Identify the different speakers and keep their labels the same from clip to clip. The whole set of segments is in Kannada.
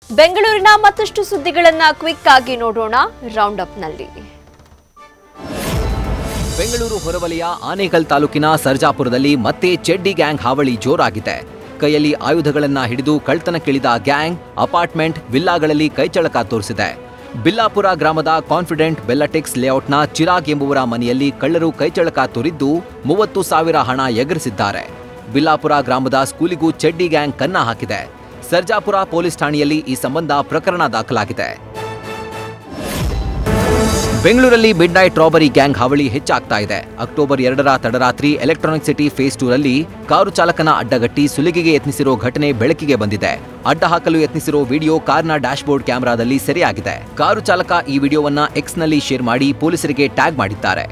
Speaker 1: ಬೆಂಗಳೂರಿನ ಮತ್ತಷ್ಟು ಸುದ್ದಿಗಳನ್ನ ಕ್ವಿಕ್ ಆಗಿ ನೋಡೋಣ ರೌಂಡ್ ಅಪ್ನಲ್ಲಿ
Speaker 2: ಬೆಂಗಳೂರು ಹೊರವಲಯ ಆನೇಕಲ್ ತಾಲೂಕಿನ ಸರ್ಜಾಪುರದಲ್ಲಿ ಮತ್ತೆ ಚೆಡ್ಡಿ ಗ್ಯಾಂಗ್ ಹಾವಳಿ ಜೋರಾಗಿದೆ ಕೈಯಲ್ಲಿ ಆಯುಧಗಳನ್ನ ಹಿಡಿದು ಕಳ್ತನಕ್ಕಿಳಿದ ಗ್ಯಾಂಗ್ ಅಪಾರ್ಟ್ಮೆಂಟ್ ವಿಲ್ಲಾಗಳಲ್ಲಿ ಕೈಚಳಕ ತೋರಿಸಿದೆ ಬಿಲ್ಲಾಪುರ ಗ್ರಾಮದ ಕಾನ್ಫಿಡೆಂಟ್ ಬೆಲ್ಲಟೆಕ್ಸ್ ಲೇಔಟ್ನ ಚಿರಾಗ್ ಎಂಬುವರ ಮನೆಯಲ್ಲಿ ಕಳ್ಳರು ಕೈಚಳಕ ತೋರಿದ್ದು ಮೂವತ್ತು ಸಾವಿರ ಹಣ ಎಗರಿಸಿದ್ದಾರೆ ಬಿಲ್ಲಾಪುರ ಗ್ರಾಮದ ಸ್ಕೂಲಿಗೂ ಚೆಡ್ಡಿ ಗ್ಯಾಂಗ್ ಕನ್ನ ಹಾಕಿದೆ ಸರ್ಜಾಪುರ ಪೊಲೀಸ್ ಠಾಣೆಯಲ್ಲಿ ಈ ಸಂಬಂಧ ಪ್ರಕರಣ ದಾಖಲಾಗಿದೆ ಬೆಂಗಳೂರಲ್ಲಿ ಮಿಡ್ ನೈಟ್ ರಾಬರಿ ಗ್ಯಾಂಗ್ ಹಾವಳಿ ಹೆಚ್ಚಾಗ್ತಾ ಇದೆ ಅಕ್ಟೋಬರ್ ಎರಡರ ತಡರಾತ್ರಿ ಎಲೆಕ್ಟ್ರಾನಿಕ್ ಸಿಟಿ ಫೇಸ್ ಟೂ ರಲ್ಲಿ ಕಾರು ಚಾಲಕನ ಅಡ್ಡಗಟ್ಟಿ ಸುಲಿಗೆಗೆ ಯತ್ನಿಸಿರೋ ಘಟನೆ ಬೆಳಕಿಗೆ ಬಂದಿದೆ ಅಡ್ಡ ಹಾಕಲು ಯತ್ನಿಸಿರೋ ವಿಡಿಯೋ ಕಾರ್ನ ಡ್ಯಾಶ್ಬೋರ್ಡ್ ಕ್ಯಾಮೆರಾದಲ್ಲಿ ಸೆರೆಯಾಗಿದೆ ಕಾರು ಚಾಲಕ ಈ ವಿಡಿಯೋವನ್ನ ಎಕ್ಸ್ನಲ್ಲಿ ಶೇರ್ ಮಾಡಿ ಪೊಲೀಸರಿಗೆ ಟ್ಯಾಗ್ ಮಾಡಿದ್ದಾರೆ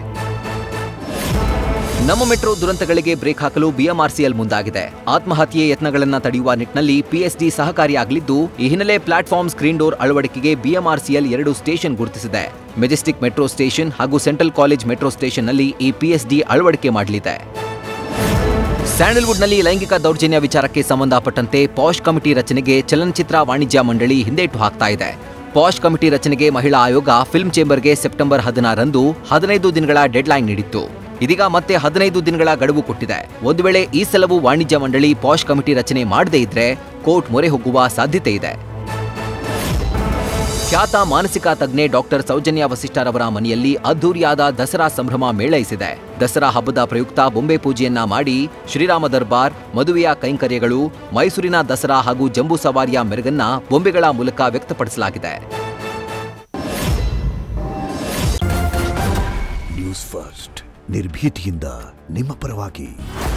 Speaker 2: ನಮ್ಮ ಮೆಟ್ರೋ ದುರಂತಗಳಿಗೆ ಬ್ರೇಕ್ ಹಾಕಲು ಬಿಎಂಆರ್ಸಿಎಲ್ ಮುಂದಾಗಿದೆ ಆತ್ಮಹತ್ಯೆ ಯತ್ನಗಳನ್ನು ತಡೆಯುವ ನಿಟ್ಟಿನಲ್ಲಿ ಪಿಎಸ್ಡಿ ಸಹಕಾರಿಯಾಗಲಿದ್ದು ಈ ಹಿನ್ನೆಲೆ ಪ್ಲಾಟ್ಫಾರ್ಮ್ ಸ್ಕ್ರೀನ್ ಡೋರ್ ಅಳವಡಿಕೆಗೆ ಬಿಎಂಆರ್ಸಿಎಲ್ ಎರಡು ಸ್ಟೇಷನ್ ಗುರುತಿಸಿದೆ ಮೆಜೆಸ್ಟಿಕ್ ಮೆಟ್ರೋ ಸ್ಟೇಷನ್ ಹಾಗೂ ಸೆಂಟ್ರಲ್ ಕಾಲೇಜ್ ಮೆಟ್ರೋ ಸ್ಟೇಷನ್ನಲ್ಲಿ ಈ ಪಿಎಸ್ಡಿ ಅಳವಡಿಕೆ ಮಾಡಲಿದೆ ಸ್ಯಾಂಡಲ್ವುಡ್ನಲ್ಲಿ ಲೈಂಗಿಕ ದೌರ್ಜನ್ಯ ವಿಚಾರಕ್ಕೆ ಸಂಬಂಧಪಟ್ಟಂತೆ ಪಾಶ್ ಕಮಿಟಿ ರಚನೆಗೆ ಚಲನಚಿತ್ರ ವಾಣಿಜ್ಯ ಮಂಡಳಿ ಹಿಂದೇಟು ಹಾಕ್ತಾ ಇದೆ ಪಾಶ್ ಕಮಿಟಿ ರಚನೆಗೆ ಮಹಿಳಾ ಆಯೋಗ ಫಿಲ್ಮ್ ಚೇಂಬರ್ಗೆ ಸೆಪ್ಟೆಂಬರ್ ಹದಿನಾರರಂದು ಹದಿನೈದು ದಿನಗಳ ಡೆಡ್ಲೈನ್ ನೀಡಿತ್ತು ಇದೀಗ ಮತ್ತೆ ಹದಿನೈದು ದಿನಗಳ ಗಡುವು ಕೊಟ್ಟಿದೆ ಒಂದು ವೇಳೆ ಈ ಸಲವೂ ವಾಣಿಜ್ಯ ಮಂಡಳಿ ಪಾಶ್ ಕಮಿಟಿ ರಚನೆ ಮಾಡದೇ ಇದ್ರೆ ಕೋರ್ಟ್ ಮೊರೆ ಹೋಗುವ ಸಾಧ್ಯತೆ ಇದೆ ಖ್ಯಾತ ಮಾನಸಿಕ ತಜ್ಞೆ ಡಾಕ್ಟರ್ ಸೌಜನ್ಯ ವಸಿಷ್ಠರವರ ಮನೆಯಲ್ಲಿ ಅದ್ದೂರಿಯಾದ ದಸರಾ ಸಂಭ್ರಮ ಮೇಳೈಸಿದೆ ದಸರಾ ಹಬ್ಬದ ಪ್ರಯುಕ್ತ ಬೊಂಬೆ ಪೂಜೆಯನ್ನ ಮಾಡಿ ಶ್ರೀರಾಮ ದರ್ಬಾರ್ ಮದುವೆಯ ಕೈಂಕರ್ಯಗಳು ಮೈಸೂರಿನ ದಸರಾ ಹಾಗೂ ಜಂಬೂ ಸವಾರಿಯ ಮೆರುಗನ್ನ ಬೊಂಬೆಗಳ ಮೂಲಕ ವ್ಯಕ್ತಪಡಿಸಲಾಗಿದೆ
Speaker 3: ನ್ಯೂಸ್ ಫಸ್ಟ್ ನಿರ್ಭೀತಿಯಿಂದ ನಿಮ್ಮ ಪರವಾಗಿ